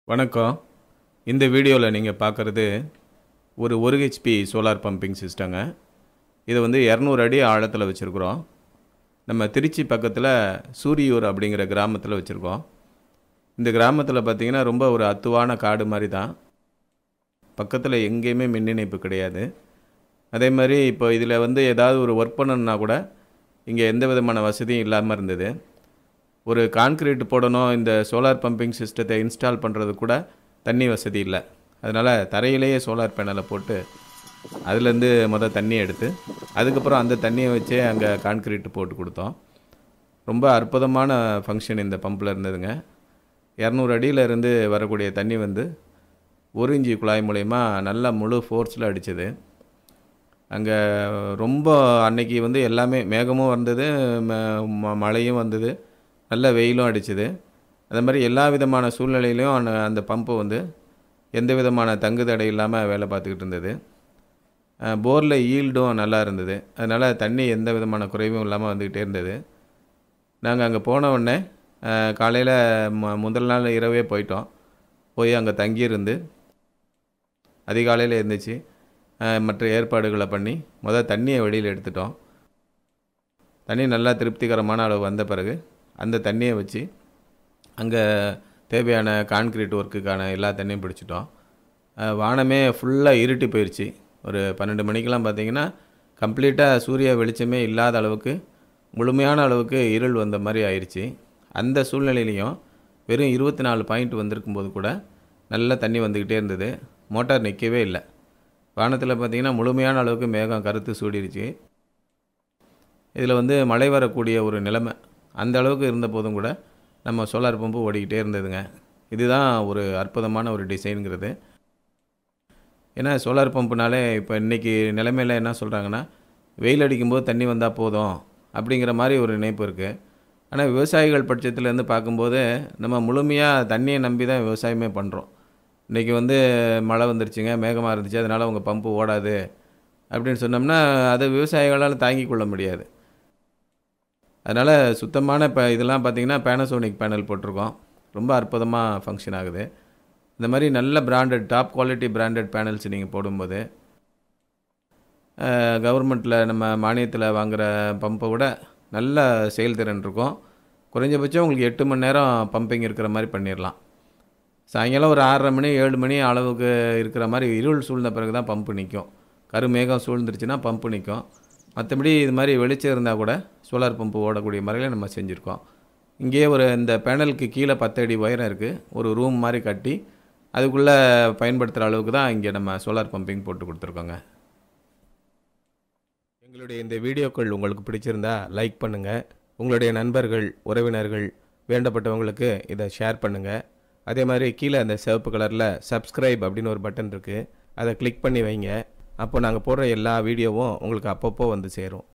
வணக்கம் இந்த வீடியோவில் நீங்கள் பார்க்குறது ஒரு ஒரு ஹெச்பி சோலார் பம்பிங் சிஸ்டங்க இதை வந்து இரநூறு அடி ஆழத்தில் வச்சுருக்குறோம் நம்ம திருச்சி பக்கத்தில் சூரியூர் அப்படிங்கிற கிராமத்தில் வச்சுருக்கோம் இந்த கிராமத்தில் பார்த்திங்கன்னா ரொம்ப ஒரு அத்துவான காடு மாதிரி தான் பக்கத்தில் எங்கேயுமே மின் இணைப்பு கிடையாது அதே மாதிரி இப்போ இதில் வந்து ஏதாவது ஒரு ஒர்க் பண்ணணுன்னா கூட இங்கே எந்த விதமான வசதியும் இல்லாமல் இருந்தது ஒரு கான்கிரீட் போடணும் இந்த சோலார் பம்பிங் சிஸ்டத்தை இன்ஸ்டால் பண்ணுறது கூட தண்ணி வசதி இல்லை அதனால் தரையிலேயே சோலார் பேனலை போட்டு அதுலேருந்து மொதல் தண்ணி எடுத்து அதுக்கப்புறம் அந்த தண்ணியை வச்சே அங்கே கான்கிரீட் போட்டு கொடுத்தோம் ரொம்ப அற்புதமான ஃபங்க்ஷன் இந்த பம்பில் இருந்ததுங்க இரநூறு அடியில் இருந்து வரக்கூடிய தண்ணி வந்து ஒரு இஞ்சி குழாய் மூலயமா நல்லா முழு ஃபோர்ஸில் அடித்தது அங்கே ரொம்ப அன்னைக்கு வந்து எல்லாமே மேகமும் வந்தது ம- ம- மழையும் வந்தது நல்ல வெயிலும் அடிச்சுது அந்த மாதிரி எல்லா விதமான சூழ்நிலையிலையும் அந்த அந்த பம்பு வந்து எந்த விதமான தங்கு தடை இல்லாமல் வேலை பார்த்துக்கிட்டு இருந்தது போரில் ஈல்டும் நல்லா இருந்தது அதனால் தண்ணி எந்த விதமான குறைவும் இல்லாமல் வந்துக்கிட்டே இருந்தது நாங்கள் அங்கே போன உடனே காலையில் ம முதல் நாள் இரவே போயிட்டோம் போய் அங்கே தங்கியிருந்து அதிகாலையில் இருந்துச்சு மற்ற ஏற்பாடுகளை பண்ணி முதல் தண்ணியை வெளியில் எடுத்துட்டோம் தண்ணி நல்லா திருப்திகரமான அளவு வந்த பிறகு அந்த தண்ணியை வச்சு அங்கே தேவையான கான்கிரீட் ஒர்க்குக்கான எல்லா தண்ணியும் பிடிச்சிட்டோம் அஹ் வானமே ஃபுல்லாக இருட்டி போயிடுச்சு ஒரு பன்னெண்டு மணிக்கெலாம் பார்த்தீங்கன்னா கம்ப்ளீட்டாக சூரிய வெளிச்சமே இல்லாத அளவுக்கு முழுமையான அளவுக்கு இருள் வந்த மாதிரி ஆயிடுச்சு அந்த சூழ்நிலையிலையும் வெறும் இருபத்தி நாலு பாயிண்ட் வந்திருக்கும் போது கூட நல்ல தண்ணி வந்துக்கிட்டே இருந்தது மோட்டார் நிற்கவே இல்லை வானத்தில் பார்த்தீங்கன்னா முழுமையான அளவுக்கு மேகம் கருத்து சூடிருச்சு இதில் வந்து மழை வரக்கூடிய ஒரு நிலைமை அந்த அளவுக்கு இருந்த போதும் கூட நம்ம சோலார் பம்பு ஓடிக்கிட்டே இருந்ததுங்க இதுதான் ஒரு அற்புதமான ஒரு டிசைனுங்கிறது ஏன்னா சோலார் பம்புனாலே இப்போ இன்றைக்கி நிலைமையில் என்ன சொல்கிறாங்கன்னா வெயில் அடிக்கும்போது தண்ணி வந்தால் போதும் அப்படிங்கிற மாதிரி ஒரு நினைப்பு இருக்குது ஆனால் விவசாயிகள் பட்சத்துலேருந்து பார்க்கும்போது நம்ம முழுமையாக தண்ணியை நம்பி தான் விவசாயமே பண்ணுறோம் இன்றைக்கி வந்து மழை வந்துருச்சுங்க மேகமாக இருந்துச்சு அதனால் உங்கள் பம்பு ஓடாது அப்படின்னு சொன்னோம்னா அதை விவசாயிகளால் தாங்கிக் கொள்ள முடியாது அதனால் சுத்தமான இப்போ இதெல்லாம் பார்த்தீங்கன்னா பேனசோனிக் பேனல் போட்டிருக்கோம் ரொம்ப அற்புதமாக ஃபங்க்ஷன் ஆகுது இந்த மாதிரி நல்ல branded top quality branded panels நீங்கள் போடும்போது கவர்மெண்ட்டில் நம்ம மானியத்தில் வாங்குகிற பம்பை விட நல்ல செயல்திறன் இருக்கும் குறைஞ்சபட்சம் உங்களுக்கு எட்டு மணி நேரம் பம்பிங் இருக்கிற மாதிரி பண்ணிடலாம் சாயங்காலம் ஒரு ஆறரை மணி ஏழு மணி அளவுக்கு இருக்கிற மாதிரி இருள் சூழ்ந்த பிறகு தான் பம்பு நிற்கும் கருமேகம் சூழ்ந்துருச்சுன்னா பம்பு நிற்கும் மற்றபடி இது மாதிரி வெளிச்சம் இருந்தால் கூட சோலார் பம்பு ஓடக்கூடிய முறையில் நம்ம செஞ்சுருக்கோம் இங்கேயே ஒரு இந்த பேனலுக்கு கீழே பத்து அடி உயரம் இருக்குது ஒரு ரூம் மாதிரி கட்டி அதுக்குள்ளே பயன்படுத்துகிற அளவுக்கு தான் இங்கே நம்ம சோலார் பம்பிங் போட்டு கொடுத்துருக்கோங்க எங்களுடைய இந்த வீடியோக்கள் உங்களுக்கு பிடிச்சிருந்தா லைக் பண்ணுங்கள் உங்களுடைய நண்பர்கள் உறவினர்கள் வேண்டப்பட்டவங்களுக்கு இதை ஷேர் பண்ணுங்கள் அதே மாதிரி கீழே அந்த சிவப்பு கலரில் சப்ஸ்கிரைப் அப்படின்னு ஒரு பட்டன் இருக்குது அதை கிளிக் பண்ணி வைங்க அப்போ நாங்கள் போடுற எல்லா வீடியோவும் உங்களுக்கு அப்பப்போ வந்து சேரும்